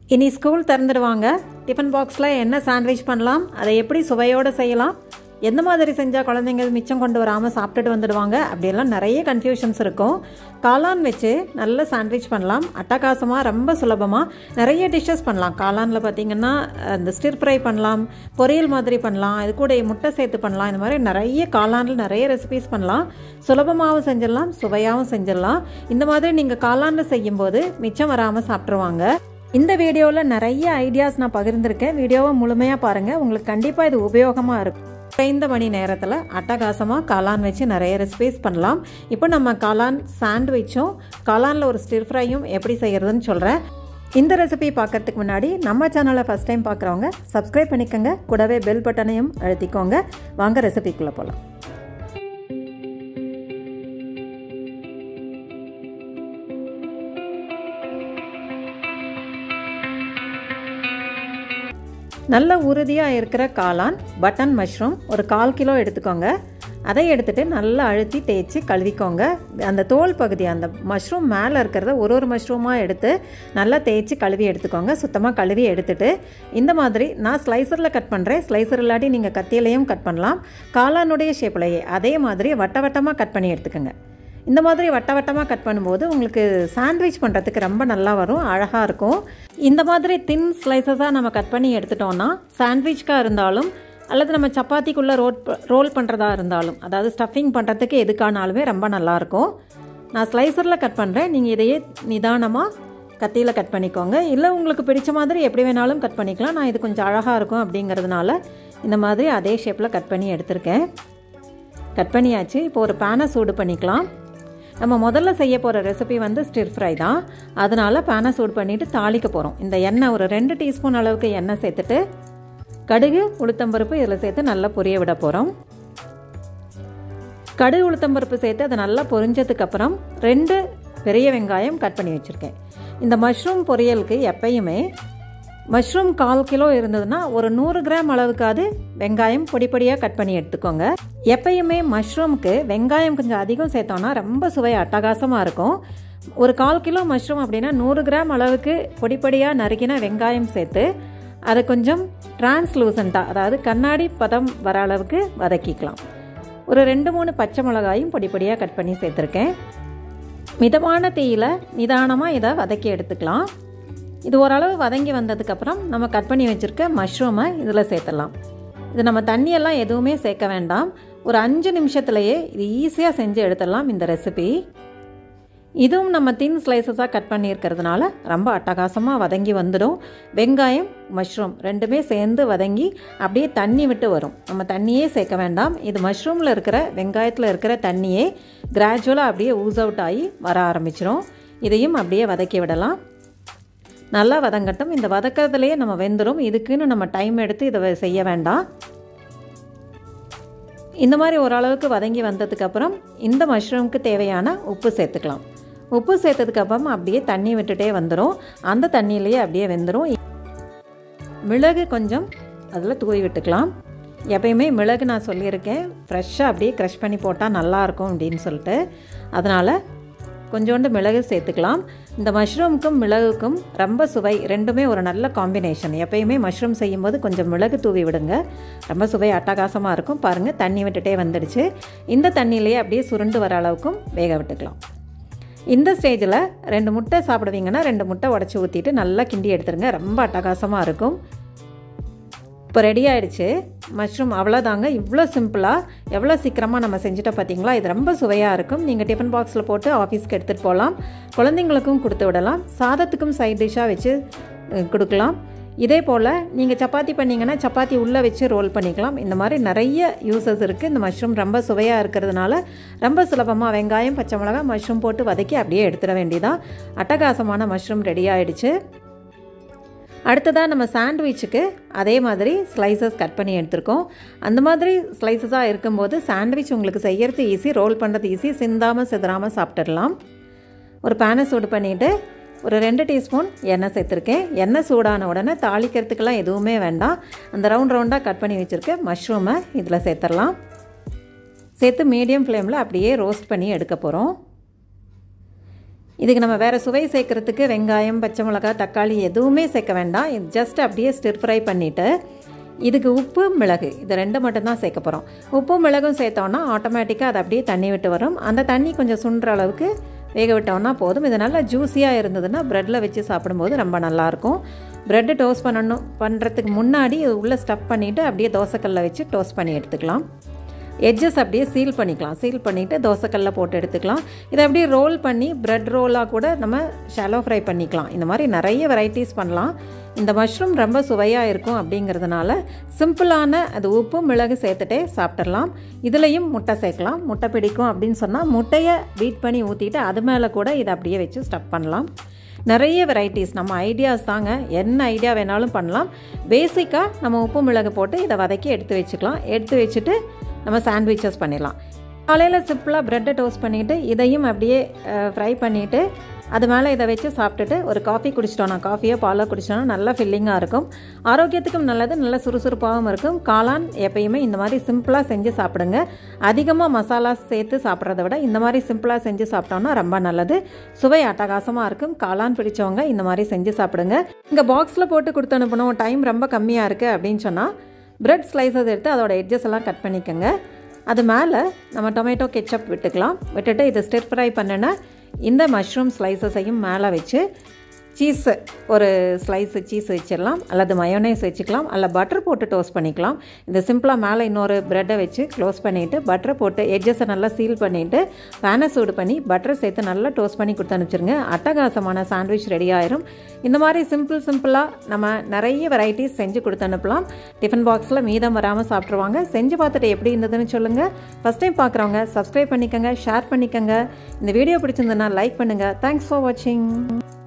இனி school திறந்துடுவாங்க tiffin பாக்ஸில் என்ன சாண்ட்விச் பண்ணலாம் அதை எப்படி சுவையோடு செய்யலாம் எந்த மாதிரி செஞ்சால் குழந்தைங்க மிச்சம் கொண்டு வராமல் சாப்பிட்டுட்டு வந்துடுவாங்க அப்படியெல்லாம் நிறைய கன்ஃபியூஷன்ஸ் இருக்கும் காளான் வச்சு நல்ல சாண்ட்விச் பண்ணலாம் அட்டகாசமாக ரொம்ப சுலபமாக நிறைய டிஷ்ஷஸ் பண்ணலாம் காளானில் பார்த்திங்கன்னா அந்த ஸ்டிர் ஃப்ரை பண்ணலாம் பொரியல் மாதிரி பண்ணலாம் இது கூட முட்டை சேர்த்து பண்ணலாம் இந்த மாதிரி நிறைய காளானில் நிறைய ரெசிபிஸ் பண்ணலாம் சுலபமாகவும் செஞ்சிடலாம் சுவையாகவும் செஞ்சிடலாம் இந்த மாதிரி நீங்கள் காளானில் செய்யும்போது மிச்சம் வராமல் சாப்பிட்ருவாங்க இந்த வீடியோவில் நிறைய ஐடியாஸ் நான் பகிர்ந்திருக்கேன் வீடியோவை முழுமையாக பாருங்கள் உங்களுக்கு கண்டிப்பாக இது உபயோகமாக இருக்கும் குறைந்த மணி நேரத்தில் அட்டகாசமாக காளான் வச்சு நிறைய ரெசிபிஸ் பண்ணலாம் இப்போ நம்ம காளான் சாண்ட்விச்சும் காளானில் ஒரு ஸ்டிர் ஃப்ரையும் எப்படி செய்கிறதுன்னு சொல்கிறேன் இந்த ரெசிபி பார்க்கறதுக்கு முன்னாடி நம்ம சேனலை ஃபஸ்ட் டைம் பார்க்குறவங்க சப்ஸ்கிரைப் பண்ணிக்கோங்க கூடவே பெல் பட்டனையும் அழுத்திக்கோங்க வாங்க ரெசிபிக்குள்ளே போகலாம் நல்ல உறுதியாக இருக்கிற காளான் பட்டன் மஷ்ரூம் ஒரு கால் கிலோ எடுத்துக்கோங்க அதை எடுத்துகிட்டு நல்லா அழுத்தி தேய்ச்சி கழுவிக்கோங்க அந்த தோல் பகுதி அந்த மஷ்ரூம் மேலே இருக்கிறத ஒரு ஒரு மஷ்ரூமாக எடுத்து நல்லா தேய்ச்சி கழுவி எடுத்துக்கோங்க சுத்தமாக கழுவி எடுத்துட்டு இந்த மாதிரி நான் ஸ்லைசரில் கட் பண்ணுறேன் ஸ்லைசர் இல்லாட்டி நீங்கள் கத்தியிலையும் கட் பண்ணலாம் காளானுடைய ஷேப்லையே அதே மாதிரி வட்ட வட்டமாக கட் பண்ணி எடுத்துக்கோங்க இந்த மாதிரி வட்ட வட்டமாக கட் பண்ணும்போது உங்களுக்கு சாண்ட்விச் பண்ணுறதுக்கு ரொம்ப நல்லா வரும் அழகாக இருக்கும் இந்த மாதிரி தின் ஸ்லைசஸாக நம்ம கட் பண்ணி எடுத்துட்டோம்னா சாண்ட்விச்காக இருந்தாலும் அல்லது நம்ம சப்பாத்திக்குள்ளே ரோட் ரோல் பண்ணுறதா இருந்தாலும் அதாவது ஸ்டஃபிங் பண்ணுறதுக்கு எதுக்கானாலுமே ரொம்ப நல்லாயிருக்கும் நான் ஸ்லைசரில் கட் பண்ணுறேன் நீங்கள் இதையே நிதானமாக கத்தியில் கட் பண்ணிக்கோங்க இல்லை உங்களுக்கு பிடிச்ச மாதிரி எப்படி வேணாலும் கட் பண்ணிக்கலாம் நான் இது கொஞ்சம் அழகாக இருக்கும் அப்படிங்கிறதுனால இந்த மாதிரி அதே ஷேப்பில் கட் பண்ணி எடுத்திருக்கேன் கட் பண்ணியாச்சு இப்போ ஒரு பேனை சூடு பண்ணிக்கலாம் நம்ம முதல்ல செய்ய போகிற ரெசிபி வந்து ஸ்டிர் ஃப்ரை தான் அதனால் பேனை சூடு பண்ணிவிட்டு தாளிக்க போகிறோம் இந்த எண்ணெய் ஒரு ரெண்டு டீஸ்பூன் அளவுக்கு எண்ணெய் சேர்த்துட்டு கடுகு உளுத்தம்பருப்பு இதில் சேர்த்து நல்லா பொரிய விட போகிறோம் கடுகு உளுத்தம்பருப்பு சேர்த்து அதை நல்லா பொரிஞ்சதுக்கப்புறம் ரெண்டு பெரிய வெங்காயம் கட் பண்ணி வச்சுருக்கேன் இந்த மஷ்ரூம் பொரியலுக்கு எப்பயுமே மஷ்ரூம் கால் கிலோ இருந்ததுன்னா ஒரு நூறு கிராம் அளவுக்காவது வெங்காயம் பொடி பொடியாக கட் பண்ணி எடுத்துக்கோங்க எப்பயுமே மஷ்ரூமுக்கு வெங்காயம் கொஞ்சம் அதிகம் சேர்த்தோன்னா ரொம்ப சுவை அட்டகாசமாக இருக்கும் ஒரு கால் கிலோ மஷ்ரூம் அப்படின்னா நூறு கிராம் அளவுக்கு பொடி பொடியாக நறுக்கின வெங்காயம் சேர்த்து அதை கொஞ்சம் டிரான்ஸ்லூசண்ட்டாக அதாவது கண்ணாடி பதம் வர அளவுக்கு வதக்கிக்கலாம் ஒரு ரெண்டு மூணு பச்சை மிளகாயும் பொடி பொடியாக கட் பண்ணி சேர்த்துருக்கேன் மிதமான தீயில் நிதானமாக இதை வதக்கி எடுத்துக்கலாம் இது ஓரளவு வதங்கி வந்ததுக்கப்புறம் நம்ம கட் பண்ணி வச்சுருக்க மஷ்ரூமை இதில் சேர்த்துடலாம் இது நம்ம தண்ணியெல்லாம் எதுவுமே சேர்க்க வேண்டாம் ஒரு அஞ்சு நிமிஷத்துலையே இது ஈஸியாக செஞ்சு எடுத்துடலாம் இந்த ரெசிபி இதுவும் நம்ம தின் ஸ்லைசஸாக கட் பண்ணியிருக்கிறதுனால ரொம்ப அட்டகாசமாக வதங்கி வந்துடும் வெங்காயம் மஷ்ரூம் ரெண்டுமே சேர்ந்து வதங்கி அப்படியே தண்ணி விட்டு வரும் நம்ம தண்ணியே சேர்க்க வேண்டாம் இது மஷ்ரூமில் இருக்கிற வெங்காயத்தில் இருக்கிற தண்ணியே கிராஜுவலாக அப்படியே ஊஸ் அவுட் ஆகி வர ஆரம்பிச்சிடும் இதையும் அப்படியே வதக்கி விடலாம் நல்லா வதங்கட்டும் இந்த வதக்கிறதுலேயே நம்ம வெந்துடும் இதுக்குன்னு நம்ம டைம் எடுத்து இதை செய்ய வேண்டாம் இந்த மாதிரி ஓரளவுக்கு வதங்கி வந்ததுக்கப்புறம் இந்த மஷ்ரூமுக்கு தேவையான உப்பு சேர்த்துக்கலாம் உப்பு சேர்த்ததுக்கப்புறம் அப்படியே தண்ணி விட்டுட்டே வந்துடும் அந்த தண்ணியிலேயே அப்படியே வெந்துடும் மிளகு கொஞ்சம் அதில் தூவி விட்டுக்கலாம் எப்பயுமே மிளகு நான் சொல்லியிருக்கேன் ஃப்ரெஷ்ஷாக அப்படியே க்ரஷ் பண்ணி போட்டால் நல்லாயிருக்கும் அப்படின்னு சொல்லிட்டு அதனால் கொஞ்சோண்டு மிளகு சேர்த்துக்கலாம் இந்த மஷ்ரூமுக்கும் மிளகுக்கும் ரொம்ப சுவை ரெண்டுமே ஒரு நல்ல காம்பினேஷன் எப்பயுமே மஷ்ரூம் செய்யும்போது கொஞ்சம் மிளகு தூவி விடுங்க ரொம்ப சுவை அட்டகாசமாக இருக்கும் பாருங்கள் தண்ணி விட்டுட்டே வந்துடுச்சு இந்த தண்ணியிலேயே அப்படியே சுருண்டு வர அளவுக்கும் வேக விட்டுக்கலாம் இந்த ஸ்டேஜில் ரெண்டு முட்டை சாப்பிடுவீங்கன்னா ரெண்டு முட்டை உடச்சி ஊற்றிட்டு நல்லா கிண்டி எடுத்துருங்க ரொம்ப அட்டகாசமாக இருக்கும் இப்போ ரெடி ஆகிடுச்சு மஷ்ரூம் அவ்வளோதாங்க இவ்வளோ சிம்பிளாக எவ்வளோ சீக்கிரமாக நம்ம செஞ்சுட்டோம் பார்த்தீங்களா இது ரொம்ப சுவையாக இருக்கும் நீங்கள் டிஃபன் பாக்ஸில் போட்டு ஆஃபீஸ்க்கு எடுத்துகிட்டு போகலாம் குழந்தைங்களுக்கும் கொடுத்து விடலாம் சாதத்துக்கும் சைட் டிஷ்ஷாக வச்சு கொடுக்கலாம் இதே போல் நீங்கள் சப்பாத்தி பண்ணிங்கன்னா சப்பாத்தி உள்ளே வச்சு ரோல் பண்ணிக்கலாம் இந்த மாதிரி நிறைய யூசஸ் இருக்குது இந்த மஷ்ரூம் ரொம்ப சுவையாக இருக்கிறதுனால ரொம்ப சுலபமாக வெங்காயம் பச்சை மிளகா மஷ்ரூம் போட்டு வதக்கி அப்படியே எடுத்துட வேண்டியதான் அட்டகாசமான மஷ்ரூம் ரெடி ஆகிடுச்சு அடுத்ததாக நம்ம சாண்ட்விச்சுக்கு அதே மாதிரி ஸ்லைசஸ் கட் பண்ணி எடுத்திருக்கோம் அந்த மாதிரி ஸ்லைசஸாக இருக்கும்போது சாண்ட்விச் உங்களுக்கு செய்யறது ஈஸி ரோல் பண்ணுறது ஈஸி சிந்தாமல் சிதறாமல் சாப்பிட்டுடலாம் ஒரு பேனை சூடு பண்ணிவிட்டு ஒரு ரெண்டு டீஸ்பூன் எண்ணெய் சேர்த்துருக்கேன் எண்ணெய் சூடான உடனே தாளிக்கிறதுக்கெல்லாம் எதுவுமே வேண்டாம் அந்த ரவுண்ட் ரவுண்டாக கட் பண்ணி வச்சுருக்க மஷ்ரூமை இதில் சேர்த்துடலாம் சேர்த்து மீடியம் ஃப்ளேமில் அப்படியே ரோஸ்ட் பண்ணி எடுக்க போகிறோம் இதுக்கு நம்ம வேறு சுவை சேர்க்குறதுக்கு வெங்காயம் பச்சை மிளகாய் தக்காளி எதுவுமே சேர்க்க வேண்டாம் இது ஜஸ்ட் அப்படியே ஸ்டிர் ஃப்ரை பண்ணிவிட்டு இதுக்கு உப்பு மிளகு இது ரெண்டு மட்டும்தான் சேர்க்க போகிறோம் உப்பு மிளகும் சேர்த்தோன்னா ஆட்டோமேட்டிக்காக அது அப்படியே தண்ணி விட்டு வரும் அந்த தண்ணி கொஞ்சம் சுண்டுற அளவுக்கு வேக விட்டோம்னா போதும் இது நல்லா ஜூஸியாக இருந்ததுன்னா ப்ரெட்டில் வச்சு சாப்பிடும்போது ரொம்ப நல்லாயிருக்கும் ப்ரெட்டு டோஸ்ட் பண்ணணும் பண்ணுறதுக்கு முன்னாடி உள்ளே ஸ்டஃப் பண்ணிவிட்டு அப்படியே தோசைக்கல்ல வச்சு டோஸ்ட் பண்ணி எடுத்துக்கலாம் எட்ஜஸ் அப்படியே சீல் பண்ணிக்கலாம் சீல் பண்ணிவிட்டு தோசைக்கல்ல போட்டு எடுத்துக்கலாம் இதை அப்படியே ரோல் பண்ணி ப்ரெட் ரோலாக கூட நம்ம ஷாலோ ஃப்ரை பண்ணிக்கலாம் இந்த மாதிரி நிறைய வெரைட்டிஸ் பண்ணலாம் இந்த மஷ்ரூம் ரொம்ப சுவையாக இருக்கும் அப்படிங்கிறதுனால சிம்பிளான அது உப்பு மிளகு சேர்த்துட்டே சாப்பிட்றலாம் இதுலேயும் முட்டை சேர்க்கலாம் முட்டை பிடிக்கும் அப்படின்னு சொன்னால் முட்டையை பீட் பண்ணி ஊற்றிட்டு அது மேலே கூட இதை அப்படியே வச்சு ஸ்டப் பண்ணலாம் நிறைய வெரைட்டிஸ் நம்ம ஐடியாஸ் தாங்க என்ன ஐடியா வேணாலும் பண்ணலாம் பேசிக்காக நம்ம உப்பு மிளகு போட்டு இதை வதக்கி எடுத்து வச்சுக்கலாம் எடுத்து வச்சுட்டு நம்ம சாண்ட்விச்சஸ் பண்ணிடலாம் காலையில் சிம்பிளாக ப்ரெட்டை டோஸ்ட் பண்ணிவிட்டு இதையும் அப்படியே ஃப்ரை பண்ணிவிட்டு அது மேலே இதை வச்சு சாப்பிட்டுட்டு ஒரு காஃபி குடிச்சிட்டோம்னா காஃபியோ பாலோ குடிச்சிட்டோம்னா நல்லா ஃபில்லிங்காக இருக்கும் ஆரோக்கியத்துக்கும் நல்லது நல்ல சுறுசுறுப்பாகவும் இருக்கும் காளான் எப்பயுமே இந்த மாதிரி சிம்பிளாக செஞ்சு சாப்பிடுங்க அதிகமாக மசாலா சேர்த்து சாப்பிட்றத விட இந்த மாதிரி சிம்பிளாக செஞ்சு சாப்பிட்டோம்னா ரொம்ப நல்லது சுவை அட்டகாசமாக இருக்கும் காளான் பிடிச்சவங்க இந்த மாதிரி செஞ்சு சாப்பிடுங்க இங்கே பாக்ஸில் போட்டு கொடுத்து அனுப்பணும் டைம் ரொம்ப கம்மியாக இருக்குது அப்படின்னு சொன்னால் ப்ரெட் ஸ்லைசஸ் எடுத்து அதோட எட்ஜஸ் எல்லாம் கட் பண்ணிக்கோங்க அது மேலே நம்ம டொமேட்டோ கெச்சப் விட்டுக்கலாம் விட்டுட்டு இதை ஸ்டிர் ஃப்ரை பண்ணின இந்த மஷ்ரூம் ஸ்லைசஸையும் மேலே வச்சு சீஸு ஒரு ஸ்லைஸு சீஸ் வச்சிடலாம் அல்லது மயோனைஸ் வச்சுக்கலாம் அல்ல பட்டர் போட்டு டோஸ்ட் பண்ணிக்கலாம் இந்த சிம்பிளாக மேலே இன்னொரு ப்ரெட்டை வச்சு க்ளோஸ் பண்ணிவிட்டு பட்டரை போட்டு எட்ஜஸை நல்லா சீல் பண்ணிவிட்டு பேனை சூடு பண்ணி பட்டரை சேர்த்து நல்லா டோஸ்ட் பண்ணி கொடுத்து அனுப்பிச்சிருங்க அட்டகாசமான சாண்ட்விச் ரெடி ஆயிரும் இந்த மாதிரி சிம்பிள் சிம்பிளாக நம்ம நிறைய வெரைட்டிஸ் செஞ்சு கொடுத்து அனுப்பலாம் டிஃபன் பாக்ஸில் மீதம் வராமல் சாப்பிட்ருவாங்க செஞ்சு பார்த்துட்டு எப்படி இருந்ததுன்னு சொல்லுங்கள் ஃபஸ்ட் டைம் பார்க்குறவங்க சப்ஸ்கிரைப் பண்ணிக்கோங்க ஷேர் பண்ணிக்கோங்க இந்த வீடியோ பிடிச்சிருந்ததுன்னா லைக் பண்ணுங்கள் தேங்க்ஸ் ஃபார் வாட்சிங்